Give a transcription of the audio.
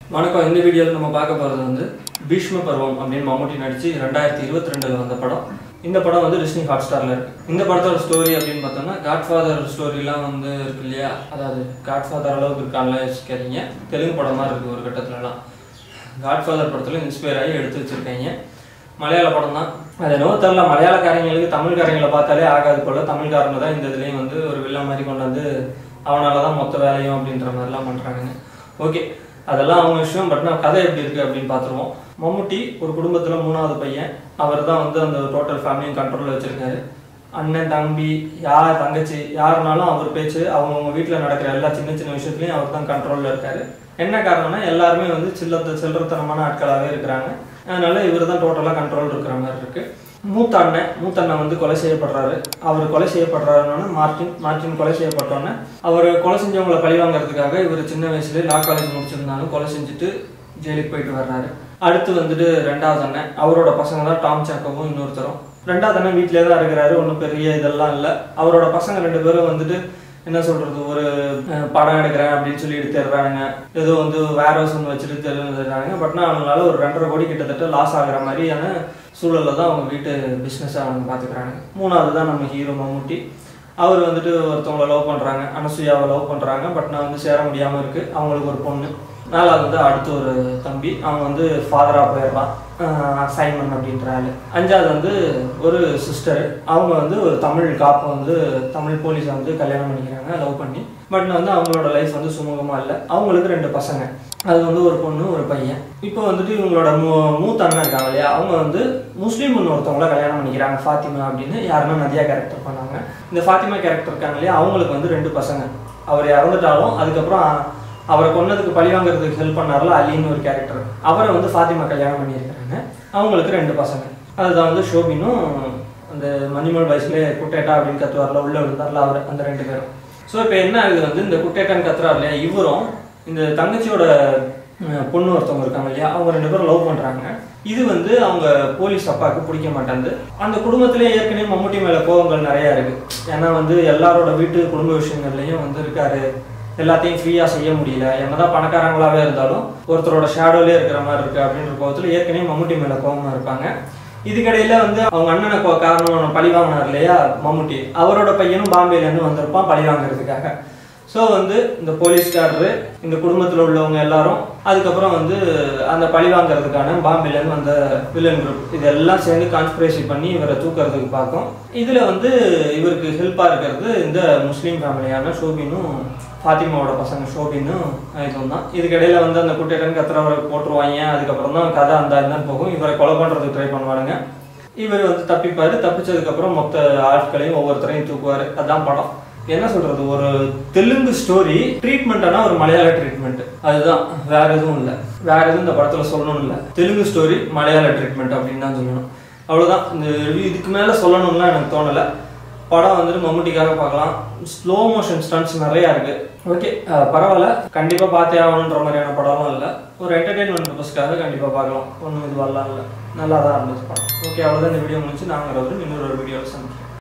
வணக்கம் இந்த வீடியோவில் நம்ம பார்க்க போகிறது வந்து பீஷ்ம பருவம் அப்படின்னு மம்முட்டி நடிச்சு ரெண்டாயிரத்தி இருபத்தி ரெண்டில் வந்த படம் இந்த படம் வந்து டிஸ்னி ஹாட் ஸ்டாரில் இருக்கு இந்த படத்தோட ஸ்டோரி அப்படின்னு பார்த்தோம்னா காட்ஃபாதர் ஸ்டோரிலாம் வந்து இருக்கு இல்லையா அதாவது காட்ஃபாதர் அளவுக்கு இருக்கான்ல யோசிக்காதீங்க தெலுங்கு படமாக இருக்குது ஒரு கட்டத்துலலாம் காட்ஃபாதர் படத்தில் இன்ஸ்பயர் ஆகி எடுத்து வச்சிருக்காங்க மலையாள படம் தான் அது என்னவோ தெரில மலையாளக்காரங்களுக்கு தமிழ்காரங்களை பார்த்தாலே ஆகாது போல தமிழ்காரங்க தான் இந்த இதுலேயும் வந்து ஒரு வில்லன் மாதிரி கொண்டு வந்து அவனால தான் மொத்த வேலையும் அப்படின்ற மாதிரிலாம் பண்ணுறாங்க ஓகே அதெல்லாம் அவங்க விஷயம் பட் நான் கதை எப்படி இருக்குது அப்படின்னு பார்த்துருவோம் மம்முட்டி ஒரு குடும்பத்தில் மூணாவது பையன் அவர் தான் வந்து அந்த டோட்டல் ஃபேமிலியும் கண்ட்ரோலில் வச்சுருக்காரு அண்ணன் தம்பி யார் தங்கச்சி யாருனாலும் அவர் பேச்சு அவங்கவுங்க வீட்டில் நடக்கிற எல்லா சின்ன சின்ன விஷயத்துலையும் அவர் தான் கண்ட்ரோலில் இருக்காரு என்ன காரணம்னா எல்லாருமே வந்து சில்லத்த சில்லறத்தனமான ஆட்களாகவே இருக்கிறாங்க அதனால இவர் தான் டோட்டலாக கண்ட்ரோல் இருக்கிற மாதிரி இருக்கு மூத்த அண்ணன் மூத்த அண்ணன் வந்து கொலை செய்யப்படுறாரு அவர் கொலை செய்யப்படுறாருன்னு மார்டின் மார்டின் கொலை செய்யப்பட்டோன்னே அவர் கொலை செஞ்சவங்களை பழி வாங்குறதுக்காக இவர் சின்ன வயசுலேயே லா காலேஜ் முடிச்சிருந்தாலும் கொலை செஞ்சுட்டு ஜெயிலுக்கு போயிட்டு வர்றாரு அடுத்து வந்துட்டு ரெண்டாவது அண்ணன் அவரோட பசங்க தான் டாம் சாக்கோவும் இன்னொருத்தரும் ரெண்டாவது அண்ணன் வீட்டிலே தான் இருக்கிறாரு ஒன்றும் பெரிய இதெல்லாம் இல்லை அவரோட பசங்க ரெண்டு பேரும் வந்துட்டு என்ன சொல்றது ஒரு அஹ், படம் எடுக்கிறேன் அப்படின்னு சொல்லி எடுத்துடுறாங்க ஏதோ வந்து வேர் ஹவுஸ் ஒன்று வச்சுட்டு தெரிஞ்சுறாங்க பட் நான் அவங்களால ஒரு ரெண்டரை கோடி கிட்டத்தட்ட லாஸ் ஆகுற மாதிரியான சூழலில் தான் அவங்க வீட்டு பிஸ்னஸை அவங்க பார்த்துக்கிறாங்க மூணாவது தான் நம்ம ஹீரோ மம்முட்டி அவர் வந்துட்டு ஒருத்தவங்களை லவ் பண்ணுறாங்க அனசூயாவை லவ் பண்ணுறாங்க பட் நான் வந்து சேர முடியாமல் இருக்குது அவங்களுக்கு ஒரு பொண்ணு நாலாவது வந்து அடுத்து ஒரு தம்பி அவன் வந்து ஃபாதராக போயிடுறான் ஆஹ் சைமன் அப்படின்ற ஆளு அஞ்சாவது வந்து ஒரு சிஸ்டர் அவங்க வந்து ஒரு தமிழ் காப்பை வந்து தமிழ் போலீஸை வந்து கல்யாணம் பண்ணிக்கிறாங்க லவ் பண்ணி பட் வந்து அவங்களோட லைஃப் வந்து சுமூகமாக இல்லை அவங்களுக்கு ரெண்டு பசங்க அது வந்து ஒரு பொண்ணு ஒரு பையன் இப்போ வந்துட்டு இவங்களோட மூ மூத்த அண்ணன் இருக்காங்க இல்லையா அவங்க வந்து முஸ்லீம் ஒருத்தவங்கள கல்யாணம் பண்ணிக்கிறாங்க ஃபாத்திமா அப்படின்னு யாருன்னா நதியா கேரக்டர் பண்ணாங்க இந்த ஃபாத்திமா கேரக்டர் இருக்காங்க இல்லையா அவங்களுக்கு வந்து ரெண்டு பசங்க அவர் இறந்துட்டாலும் அதுக்கப்புறம் அவரை கொன்னதுக்கு பழி வாங்குறதுக்கு ஹெல்ப் பண்ணார்ல அலின்னு ஒரு கேரக்டர் அவரை வந்து ஃபாத்திமா கல்யாணம் பண்ணியிருக்காங்க அவங்களுக்கு ரெண்டு பசங்க அதுதான் வந்து ஷோபினும் அந்த மணிமல் வயசுலேயே குட்டேட்டா அப்படின்னு கத்துவார்ல உள்ள விழுந்தார்ல அவர் அந்த ரெண்டு பேரும் ஸோ இப்போ என்ன ஆகுது வந்து இந்த குட்டேட்டான்னு கத்துறாரு இல்லையா இவரும் இந்த தங்கச்சியோட அஹ், பொண்ணு ஒருத்தவங்க இருக்காங்க இல்லையா அவங்க ரெண்டு பேரும் லவ் பண்ணுறாங்க இது வந்து அவங்க போலீஸ் அப்பாவுக்கு பிடிக்க மாட்டேங்குது அந்த குடும்பத்திலே ஏற்கனவே மம்முட்டி மேலே கோபங்கள் நிறையா இருக்கு ஏன்னா வந்து எல்லாரோட வீட்டு குடும்ப விஷயங்கள்லையும் வந்து இருக்காரு எல்லாத்தையும் ஃப்ரீயாக செய்ய முடியல என்னதான் பணக்காரங்களாவே இருந்தாலும் ஒருத்தரோட ஷேடோலே இருக்கிற மாதிரி இருக்கு அப்படின்ற கோபத்தில் ஏற்கனவே மம்முட்டி மேலே கோபமாக இருப்பாங்க இதுக்கடையில வந்து அவங்க அண்ணனை கோ- காரணம் பழி வாங்கினார் இல்லையா மம்முட்டி அவரோட பையனும் பாம்பேலேருந்து வந்திருப்பான் பழி வாங்குறதுக்காக ஸோ வந்து இந்த போலீஸ்காரரு இந்த குடும்பத்தில் உள்ளவங்க எல்லாரும் அதுக்கப்புறம் வந்து அந்த பழி வாங்குறதுக்கான பாம்பேலேருந்து வந்த வில்லன் குரூப் இதெல்லாம் சேர்ந்து கான்ஸ்பிரேசி பண்ணி இவரை தூக்குறதுக்கு பார்க்கும் இதில் வந்து இவருக்கு ஹெல்ப்பாக இருக்கிறது இந்த முஸ்லீம் ஃபேமிலியான ஷோபினும் ஃபாத்திமாவோட பசங்க ஷோபினும் இதுவும் தான் இதுக்கிடையில வந்து அந்த குட்டையடன் கத்துறவரை போட்டுருவாங்க அதுக்கப்புறம் தான் கதை அந்த இதுதான் போகும் இவரை கொலை பண்ணுறதுக்கு ட்ரை பண்ணுவானுங்க இவர் வந்து தப்பிப்பாரு தப்பிச்சதுக்கப்புறம் மொத்த ஆட்களையும் ஒவ்வொருத்தரையும் தூக்குவார் அதான் படம் என்ன சொல்றது ஒரு தெலுங்கு ஸ்டோரி ட்ரீட்மெண்ட்னா ஒரு மலையாள ட்ரீட்மெண்ட் அதுதான் வேற எதுவும் இல்லை வேற எதுவும் இந்த படத்துல சொல்லணும் இல்லை தெலுங்கு ஸ்டோரி மலையாள ட்ரீட்மெண்ட் அப்படின்னு தான் சொல்லணும் அவ்வளவுதான் இந்த review இதுக்கு மேல சொல்லணும்லாம் எனக்கு தோணல படம் வந்துட்டு மம்முட்டிக்காக பார்க்கலாம் ஸ்லோ மோஷன் ஸ்டன்ஸ் நிறையா இருக்கு ஓகே பரவாயில்ல கண்டிப்பாக பார்த்தே ஆகணுன்ற மாதிரியான படம்லாம் இல்லை ஒரு என்டர்டெயின்மெண்ட் பர்பஸ்க்காக கண்டிப்பாக பார்க்கலாம் ஒன்றும் இதுவெல்லாம் இல்லை நல்லா தான் இருந்துச்சு படம் ஓகே அவ்வளோதான் இந்த வீடியோ முடிச்சு நாங்கள் இன்னொரு ஒரு வீடியோவில் சந்திக்கிறேன்